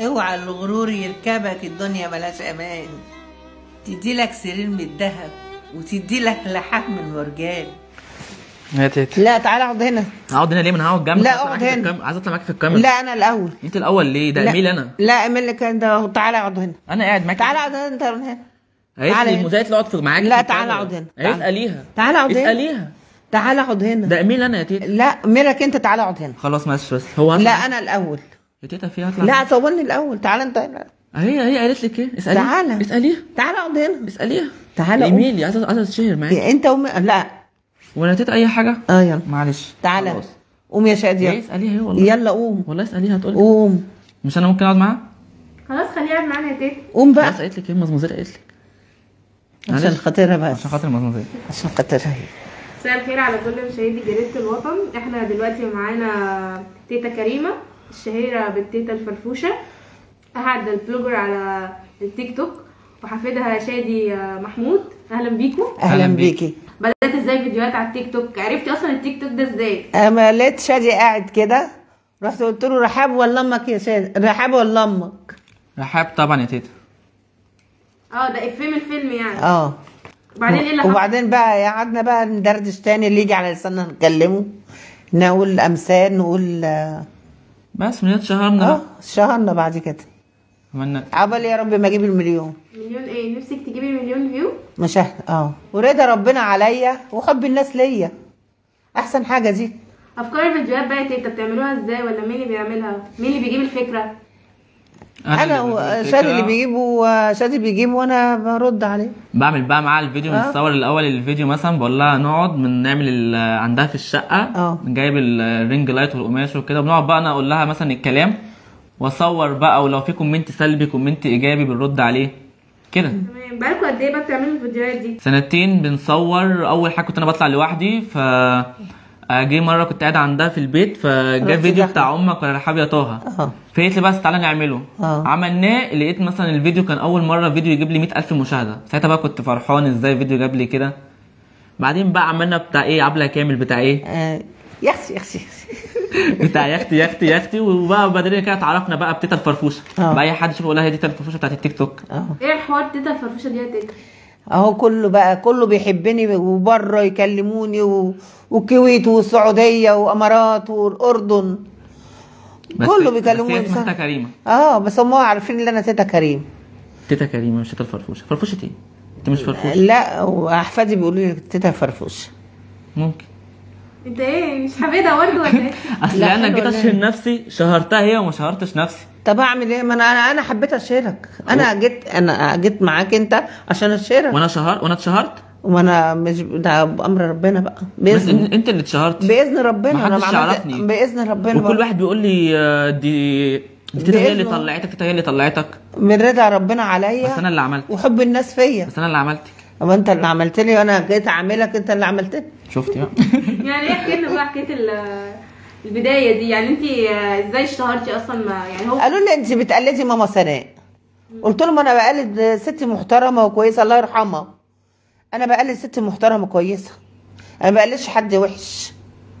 اوعى الغرور يركبك الدنيا ملاش امان تدي لك سرير من الذهب وتدي لك لحام من مرجان يا تيتا لا تعالى اقعد هنا اقعد هنا ليه ما انا هقعد جنبك لا، عايز أطلع اقعد معاك في هنا. الكاميرا. عايز اطلع معاك في الكاميرا لا انا الاول انت الاول ليه ده لا. ايميل انا لا اعمل لك انت تعالى اقعد هنا انا قاعد معاك تعالى اقعد هنا انت من هنا قالت تعالى لي هنا. المذيع اللي اقعد في- معاك لا، في تعالى الكاميرا. اقعد هنا. إيه، تعالى. اساليها تعالى اقعد هنا اساليها تعالى اقعد هنا ده ايميل انا يا تيتا لا مالك انت تعالى اقعد هنا خلاص ماشي بس هو هطلع لا معاك. انا الاول يا تيتا في هطلع لا معاك. صورني الاول تعالى انت هنا هي هي قالت لك ايه اساليها تعالى. اساليها تعالى اقعد هنا اساليها تعالى قوم. ايميلي عايز عايز اتشهر معاك انت وم... لا ولا تيتا اي حاجه اه يلا معلش تعالى خلاص. قوم يا شادي ايه يلا اساليها هي والله يلا قوم والله اساليها هتقول لك. قوم مش انا ممكن اقعد معاها خلاص خليه يقعد معانا يا تيتا قوم خلاص بقى قالت لك ايه المزمزير قالت لك عشان معلش. خاطرها بس عشان خاطر المزمزير عشان خاطرها هي مساء الخير على كل مشاهدي جريدة الوطن احنا دلوقتي معانا تيتا كريمة الشهيرة بالتيتا الفرفوشة أحد البلوجر على التيك توك وحفيدها شادي محمود أهلا بيكم اهلا أهلا بيك. بيكي بدأت ازاي فيديوهات على التيك توك عرفتي أصلا التيك توك ده ازاي اما لقيت شادي قاعد كده رحت قلت له رحاب ولا امك يا شادي رحاب ولا امك رحاب طبعا يا تيتا اه ده افيه من الفيلم يعني اه وبعدين ايه اللي حصل وبعدين بقى قعدنا بقى ندردش تاني اللي يجي على لساننا نكلمه نقول امثال نقول اه بس من هنا اتشهرنا آه، بقى شهرنا بعد كده عملنا عبال يا رب ما اجيب المليون مليون ايه نفسك تجيبي مليون فيو مشاهد اه ورضا ربنا عليا وحب الناس ليا احسن حاجه دي افكار الفيديوهات بقى يا تيتا بتعملوها ازاي ولا مين اللي بيعملها مين اللي بيجيب الفكرة انا اللي و- بجيب شادي اللي الفكرة. بيجيبه شادي بيجيبه وانا برد عليه بعمل بقى معاها الفيديو آه. بنصور الاول الفيديو مثلا بقول لها نقعد بنعمل ال- عندها في الشقه آه. جايب الرينج لايت والقماش وكده بنقعد بقى انا اقول لها مثلا الكلام واصور بقى ولو في كومنت سلبي كومنت ايجابي بنرد عليه كده تمام بقالكوا قد ايه بقى بتعملوا الفيديوهات دي سنتين بنصور اول حاجه كنت انا بطلع لوحدي ف جه مره كنت قاعد عندها في البيت فجا رحت فيديو داخلة. بتاع امك ولا رحاب يا طه اه فقلت لي بس تعالى نعمله آه. عملناه لقيت مثلا الفيديو كان اول مره فيديو يجيب لي 100000 مشاهده ساعتها بقى كنت فرحان ازاي فيديو جاب لي كده بعدين بقى عملنا بتاع ايه عبله كامل بتاع ايه آه، يا اختي يا اختي بتاع يا اختي يا اختي يا اختي وبقى بعدين كده اتعرفنا بقى بتيتا الفرفوشه آه. بقى اي حد يشوف يقول لها هي دي تيتا الفرفوشه بتاعت التيك توك اه ايه الحوار تيتا الفرفوشة دي يا تيتا اهو كله بقى كله بيحبني وبره يكلموني و... والكويت والسعوديه وامارات والاردن بس كله بس بيكلموني هي اسمها بصراحة. تيتا كريمه اه بس هم عارفين ان انا تيتا كريم تيتا كريمه مش تيتا الفرفوشه فرفوشه ايه انت مش فرفوشه لا واحفادي بيقولوا لي تيتا فرفوش ممكن انت ايه مش حبيبها برضه ولا ايه اصل لا، انا حلوة جيت ولا اشهر إيه؟ نفسي شهرتها هي وما شهرتش نفسي طب اعمل ايه ما انا انا انا حبيت اشيرك انا جيت انا جيت معاك انت عشان اشيرك وانا شهر وانا اتشهرت وانا مش ده بامر ربنا بقى بس باذن إن- انت اللي اتشهرت باذن ربنا ما انا حدش عملت- يعرفني. باذن ربنا وكل بقى. واحد بيقول لي آه، دي دي تيتا هي اللي بإذنه. طلعتك تيتا هي اللي طلعتك من رضا ربنا عليا بس انا اللي عملت وحب الناس فيا بس انا اللي عملتك اما انت اللي عملت لي وانا جيت اعملك انت اللي عملتني شفتي بقى يعني ايه احكي لنا بقى حكايه ال- البدايه دي يعني انت ازاي اشتهرتي اصلا ما يعني هو قالوا لي انت بتقلدي ماما سناء قلت لهم انا بقلد ست محترمه وكويسه الله يرحمها انا بقلد ست محترمه كويسه انا ما بقلدش حد وحش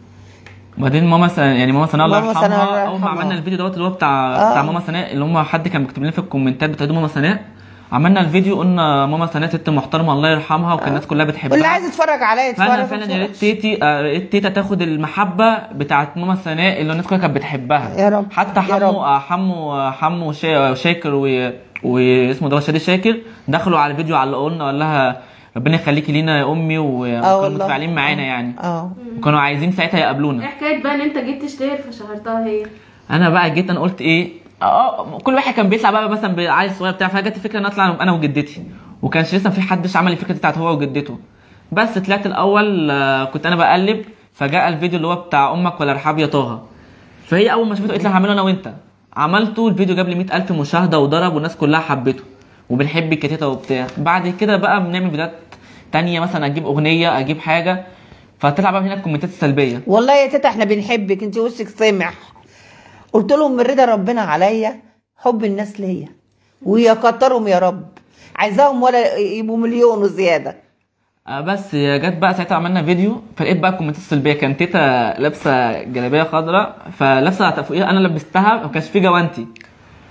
وبعدين ماما سناء يعني ماما سناء الله ماما سناء الله يرحمها اول ما يرحمها. عملنا الفيديو دوت اللي هو بتاع آه. بتاع ماما سناء اللي هم حد كان بيكتب لنا في الكومنتات بتاعت ماما سناء عملنا الفيديو قلنا ماما سناء ست محترمه الله يرحمها وكان الناس كلها بتحبها واللي عايز يتفرج عليا يتفرج فانا فعلا يا ريت تيتي آه، يا ريت تيتا تاخد المحبه بتاعت ماما سناء اللي الناس كلها كانت بتحبها يا رب. حتى يا حمو رب. آه، حمو آه، حمو شا- شاكر و واسمه ده شادي شاكر دخلوا على الفيديو علقوا لنا قال لها ربنا يخليكي لينا يا امي و- وكانوا والله. متفاعلين معانا يعني اه وكانوا عايزين ساعتها ايه يقابلونا حكايه بقى ان انت جيت تشتهر فشهرتها هي انا بقى جيت انا قلت ايه اه كل واحد كان بيطلع بقى مثلا بعيل صغير بتاع فجت الفكره ان اطلع انا وجدتي وكانش لسه في حدش عمل الفكره دي بتاعت هو وجدته بس طلعت الاول آه، كنت انا بقلب فجاء الفيديو اللي هو بتاع امك ولا رحاب يا طه فهي اول ما شافته قالت لي هعمله انا وانت عملته الفيديو جاب لي 100000 مشاهده وضرب والناس كلها حبته وبنحب الكتيته وبتاع بعد كده بقى بنعمل فيديوهات تانية مثلا اجيب اغنيه اجيب حاجه فطلع بقى هنا الكومنتات السلبيه والله يا تيتا احنا بنحبك انت وشك سمح قلت لهم من رضا ربنا عليا حب الناس ليا ويكترهم يا رب عايزاهم ولا يبقوا مليون وزياده آه بس جت بقى ساعتها عملنا فيديو فلقيت بقى الكومنتات السلبيه كان تيتا لابسه جلابيه خضراء فلابسه فوقيها انا لبستها ما كانش في جوانتي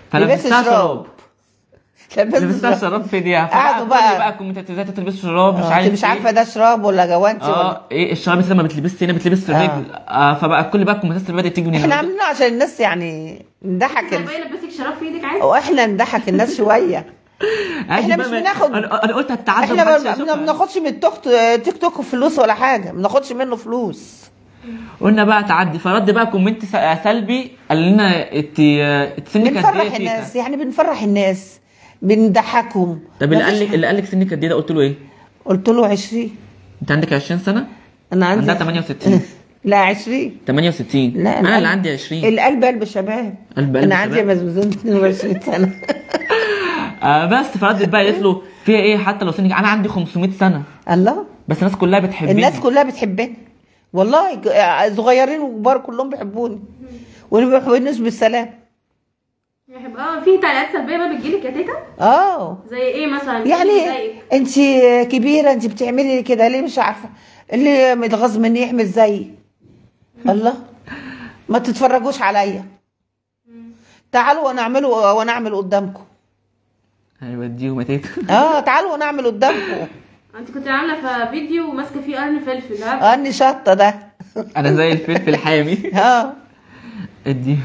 فلبستها شراب لبست لبستها شراب شراب في ايديها قعدوا فبقى بقى- كل بقى كومنتات ازاي تلبسوا شراب مش آه، عارف انت مش إيه. عارفه ده شراب ولا جوانتي ولا اه ايه الشراب مثلا ما بتلبسش هنا بتلبس في آه. الرجل آه فبقى كل بقى الكومنتات اللي بدات تيجي من احنا هنا عاملينه عشان الناس يعني نضحك ال- باين لبسك شراب في ايدك عادي واحنا نضحك الناس شويه عادي إحنا بقى مش ما- بناخد- انا أنا قلت هتتعدى احنا ومحدش ما ما هيشوفها. بناخدش من التوك تيك توك فلوس ولا حاجه ما بناخدش منه فلوس قلنا بقى تعدي فرد بقى كومنت س- سلبي قال لنا انت انت سنك قد ايه بنفرح يا تيتا؟ الناس يعني بنفرح الناس بنضحكهم طب اللي مفيش قال لك حاجة. اللي قال لك سنك قد ايه ده قلت له ايه؟ قلت له 20 انت عندك 20 سنه؟ انا عندي عندها 68 لا 20 68 لا انا اللي القلب- عندي 20 القلب قلب شباب قلب قلب انا عندي شباب. مزوزين 22 سنه آه بس فردت بقى قالت له فيها ايه حتى لو سنك انا عندي 500 سنه الله بس الناس كلها بتحبني الناس كلها بتحبني والله ج- صغيرين وكبار كلهم بيحبوني واللي ما بيحبونيش بالسلام يحب اه في تعليقات سلبيه بقى بتجيلك يا تيتا اه زي ايه مثلا يعني بتضايقك؟ انت كبيره انت بتعملي كده ليه مش عارفه اللي متغاظ مني يحمل زيي الله ما تتفرجوش عليا تعالوا وانا اعمله وانا اعمل قدامكم هيوديهم يا تيتا اه تعالوا وانا اعمل قدامكم انت كنت عامله في فيديو ماسكه فيه قرن فلفل ها اني شطه ده انا زي الفلفل الحامي اه ادي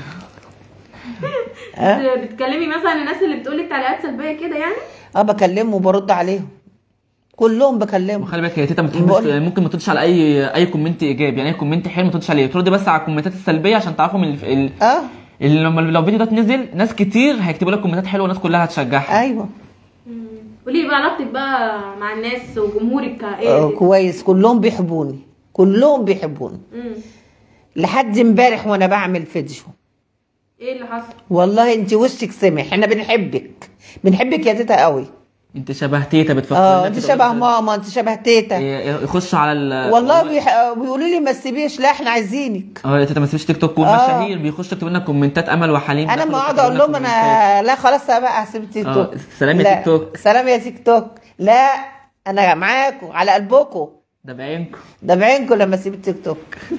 اه بت- بتكلمي مثلا الناس اللي بتقول لك تعليقات سلبيه كده يعني اه بكلمهم وبرد عليهم كلهم بكلمهم وخلي بالك يا تيتا ما تحبش بقول- ممكن ما تردش على اي اي كومنت ايجابي يعني اي كومنت حلو ما تردش عليه ترد بس على الكومنتات السلبيه عشان تعرفوا من ال... ال... اه ال- لما لو الفيديو ده نزل ناس كتير هيكتبوا لك كومنتات حلوه والناس كلها هتشجعها ايوه قولي لي بقى علاقتك بقى مع الناس وجمهورك ايه آه كده؟ كويس كلهم بيحبوني كلهم بيحبوني مم. لحد امبارح وانا بعمل فيديو ايه اللي حصل والله انت وشك سمح احنا بنحبك بنحبك يا تيتا قوي انت شبه تيتا بتفكر اه انت شبه ماما انت شبه تيتا يخشوا على ال والله بيح... بيقولوا لي ما تسيبيش لا احنا عايزينك اه يا تيتا ما تسيبش تيك توك والمشاهير بيخشوا يكتبوا لنا كومنتات امل وحليم انا دخلوا ما اقعد كتبوا اقول لنا لهم كومنتات. انا لا خلاص بقى هسيب تيك اه، توك سلام يا لا. تيك توك. سلام يا تيك توك لا انا معاكم على قلبكم ده بعينكم ده بعينكم لما اسيب التيك توك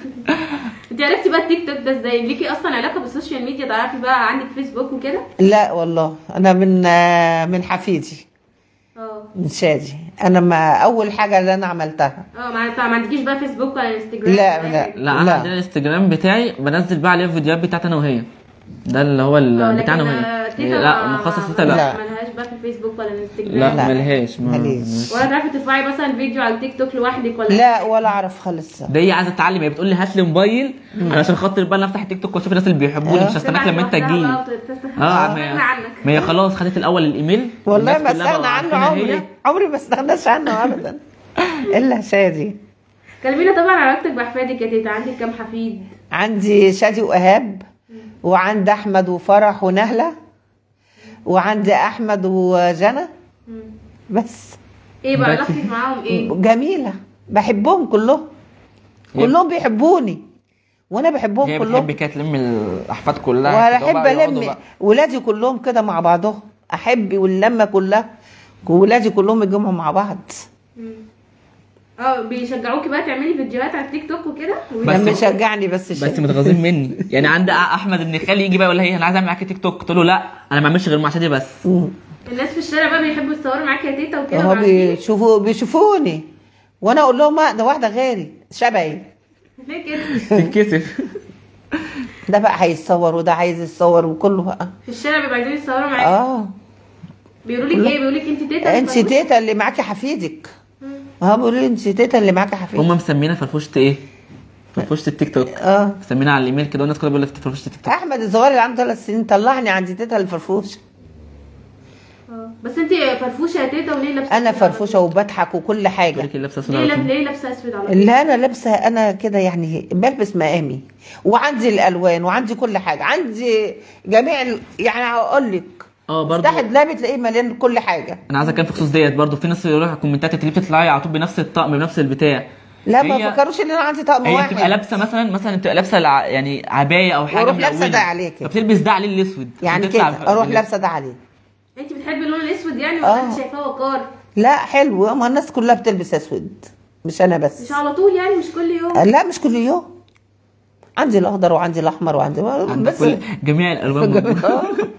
انت عرفتي بقى التيك توك ده ازاي ليكي اصلا علاقه بالسوشيال ميديا تعرفي بقى عندك فيسبوك وكده لا والله انا من من حفيدي اه من شادي انا ما اول حاجه اللي انا عملتها اه ما ما عندكيش بقى فيسبوك ولا انستجرام لا، ولا أي لا. حاجة؟ لا انا لا. عندنا الانستجرام بتاعي بنزل بقى عليه الفيديوهات بتاعتي انا وهي ده اللي هو اه، ال- لكن، بتاعنا آه، وهي تيتا لا ما- مخصص ما- تيتا لا لا. ملهاش بقى في الفيسبوك ولا الانستجرام لا لا. ملهاش ما- ماليش. ولا تعرفي ترفعي مثلا فيديو على التيك توك لوحدك ولا لا ولا اعرف خالص ده هي عايزه تتعلم هي بتقول لي هات لي موبايل علشان خاطر بقى انا افتح التيك توك واشوف الناس اللي بيحبوني اه. مش هستناك لما انت تبعت تجيلي لوحدها بقى وتت- اه تستغنى ما عنك ما هي خلاص خدت الاول الايميل والله الناس ما كلها استغنى بقوا عنه عارفينها عمري هي. عمري ما استغناش عنه ابدا الا شادي كلمينا طبعا عن علاقتك باحفادك يا تيتا عندك كام حفيد عندي شادي وايهاب وعندي احمد وفرح ونهله وعندي احمد وجنى مم. بس ايه بقى بس. علاقتك معاهم ايه جميله بحبهم كلهم هي- كلهم بيحبوني وانا بحبهم هي كلهم بتحب كده تلم الاحفاد كلها وانا كده احب وبقى يقعدوا الم بقى. ولادي كلهم كده مع بعضهم احب واللمه كلها ولادي كلهم يجمعوا مع بعض مم. اه بيشجعوكي بقى تعملي فيديوهات على التيك توك وكده بس- لما يشجعني بس بس شادي. متغاظين مني يعني عند احمد ابن خالي يجي بقى يقول لي انا عايز اعمل معاك تيك توك قلت له لا انا ما اعملش غير مع شادي بس مم. الناس في الشارع بقى بيحبوا يتصوروا معاكي يا تيتا وكده هو وعارفين؟ بيشوفوا بيشوفوني وانا اقول لهم ما ده واحده غيري شبهي ليه كده تتكسف ده بقى هيتصور وده عايز يتصور وكله بقى في الشارع بيبقوا عايزين يتصوروا معاكي اه بيقولوا لك ايه بيقولوا لك انت تيتا انت بتفرفشي؟ تيتا اللي معاكي حفيدك اه بيقولوا لي انت تيتا اللي معاكي حفيدك هم مسمينا فرفوشة ايه؟ فرفوشة التيك توك اه مسمينا على الايميل كده والناس كلها بيقول لك فرفوشة التيك توك احمد الصغير اللي عنده ثلاث سنين طلعني عند تيتا الفرفوش اه بس انت فرفوشه يا تيتا وليه لابسه انا أسود؟ فرفوشه وبضحك وكل حاجه لك لابسه ليه سودا لاب- ليه لابسه اسود على طول؟ اللي انا لابسه انا كده يعني بلبس مقامي وعندي الالوان وعندي كل حاجه عندي جميع ال- يعني هقول لك اه برضه افتح دولابي تلاقيه مليان كل حاجه انا عايز اتكلم في خصوص ديت برضه في ناس يقولوا لك على الكومنتات انت ليه بتطلعي على طول بنفس الطقم بنفس البتاع لا ما هي- فكروش ان انا عندي طقم هي واحد بتبقى لابسه مثلا مثلا بتبقى لابسه الع- يعني عبايه او حاجه وأروح لابسة ملونة. ده عليه كده. فبتلبس ده عليه الاسود يعني عشان تطلع كده اروح ب- لابسه ده عليه انت بتحبي اللون الاسود يعني ولا اه. انت شايفاه وقار لا حلو ما الناس كلها بتلبس اسود مش انا مش بس على طول يعني مش كل يوم لا مش كل يوم عندي الاخضر وعندي الاحمر وعندي عندك بس كل جميع الالوان موجودة. آه.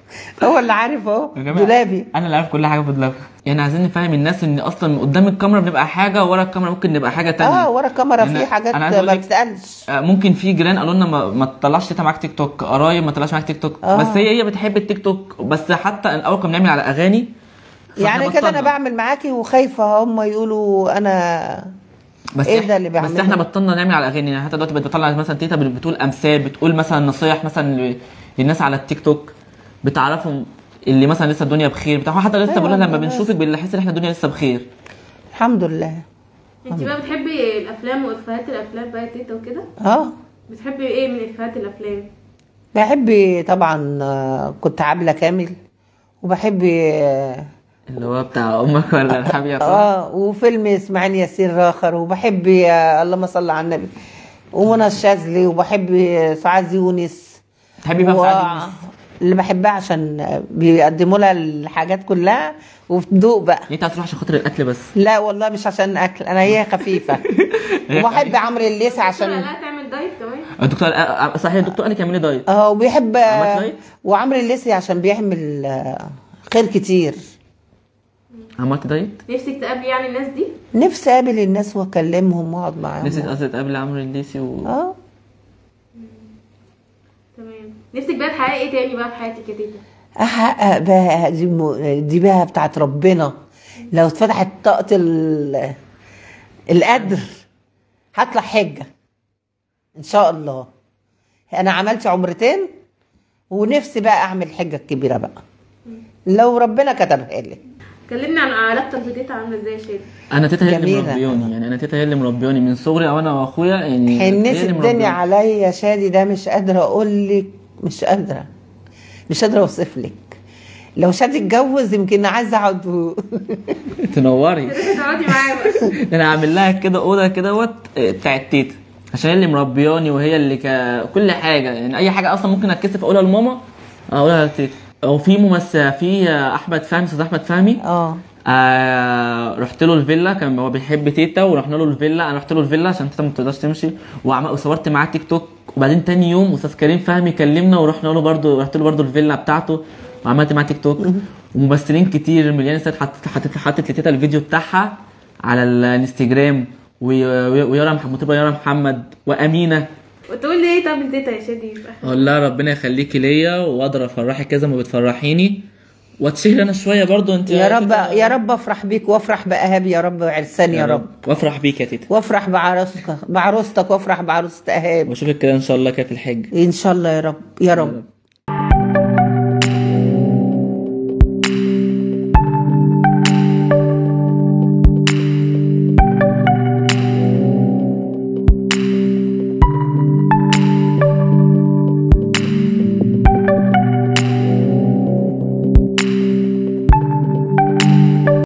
هو اللي عارف اهو يا جماعة، دولابي انا اللي عارف كل حاجه في دولابي يعني عايزين نفهم الناس ان اصلا قدام الكاميرا بنبقى حاجه ورا الكاميرا ممكن نبقى حاجه تانية اه ورا الكاميرا يعني في حاجات أنا عايز أقول ما لك- بتسالش آه، ممكن في جيران قالوا لنا ما, ما تطلعش تيتا معاك تيك توك قرايب ما تطلعش معاك تيك توك آه. بس هي هي بتحب التيك توك بس حتى الاول كنا بنعمل على اغاني فإحنا يعني كده انا بطلنا. بعمل معاكي وخايفه هم يقولوا انا بس إيه إح- ده اللي بس بيعمله؟ احنا بطلنا نعمل على اغاني يعني حتى دلوقتي بقت بطلع مثلا تيتا بتقول امثال بتقول مثلا نصايح مثلا ل- للناس على التيك توك بتعرفهم اللي مثلا لسه الدنيا بخير بتاع حتى لسه أيوة بقول لما والله. بنشوفك بنحس ان احنا الدنيا لسه بخير الحمد لله انت بقى بتحبي الافلام وافيهات الافلام بقى يا تيتا وكده اه بتحبي ايه من افيهات الافلام بحب طبعا آه، كنت عبلة كامل وبحب اه اللي هو بتاع امك ولا الحبيب آه، وفيلم اسماعيل ياسين راخر وبحب آه، اللهم صل على النبي ومنى الشاذلي وبحب سعاد يونس تحبي بقى و- سعاد يونس؟ اللي بحبها عشان بيقدموا لها الحاجات كلها وبتدوق بقى انت عايز تروح عشان خاطر الاكل بس لا والله مش عشان اكل انا هي خفيفه هي وبحب خفيفة. عمرو الليثي عشان عشان لا تعمل دايت كمان الدكتور آه، آه، صحيح الدكتور قال لك اعملي دايت اه وبيحب عملت دايت؟ وعمرو الليثي عشان بيعمل آه، خير كتير عملت دايت نفسك تقابلي يعني الناس دي نفسي اقابل الناس واكلمهم واقعد معاهم نفسك اصلا تقابل عمرو الليثي و... اه تمام نفسك بقى تحققي ايه تاني بقى في حياتك يا تيتا احقق بقى دي, م... دي بقى بتاعت ربنا لو اتفتحت طاقة ال... القدر هطلع حجة ان شاء الله انا عملت عمرتين ونفسي بقى اعمل حجة كبيرة بقى لو ربنا كتبها لي كلمني عن علاقتك بتيتا عامله ازاي يا شادي انا تيتا هي اللي جميلة. مربياني يعني انا تيتا هي اللي مربياني من صغري او انا واخويا يعني هي حنيت اللي الدنيا مربياني. عليا يا شادي ده مش قادرة اقول لك مش قادرة مش قادرة اوصف لك لو شادي اتجوز يمكن عايزة اقعد و... تنوري تيتا تقعدي معايا بقى انا عامل لها كده اوضه كده وات بتاعت تيتا عشان هي اللي مربياني وهي اللي ك... كل حاجه يعني اي حاجه اصلا ممكن اتكسف اقولها لماما اقولها لتيتا او في ممثل في احمد فهمي استاذ احمد فهمي اه آه رحت له الفيلا كان هو بيحب تيتا ورحنا له الفيلا انا رحت له الفيلا عشان تيتا ما تقدرش تمشي وعم... وصورت معاه تيك توك وبعدين تاني يوم استاذ كريم فهمي كلمنا ورحنا له برضه رحت له برضه الفيلا بتاعته وعملت معاه تيك توك وممثلين كتير مليان ستات حطت حطت حطت لتيتا الفيديو بتاعها على الانستجرام و- و- ويارا محمد مطربة يارا محمد وامينه وتقول لي ايه طب لتيتا يا شادي في آخر- اقول لها ربنا يخليكي ليا واقدر افرحك كذا ما بتفرحيني واتشهر انا شويه برضه انت يا رب يا رب افرح بيك وافرح باهاب يا رب وعرسان يا رب وافرح بيك يا تيتا وافرح بعروستك بعروستك وافرح بعروسة اهاب واشوفك كده ان شاء الله كده في الحج ان شاء الله يا رب يا رب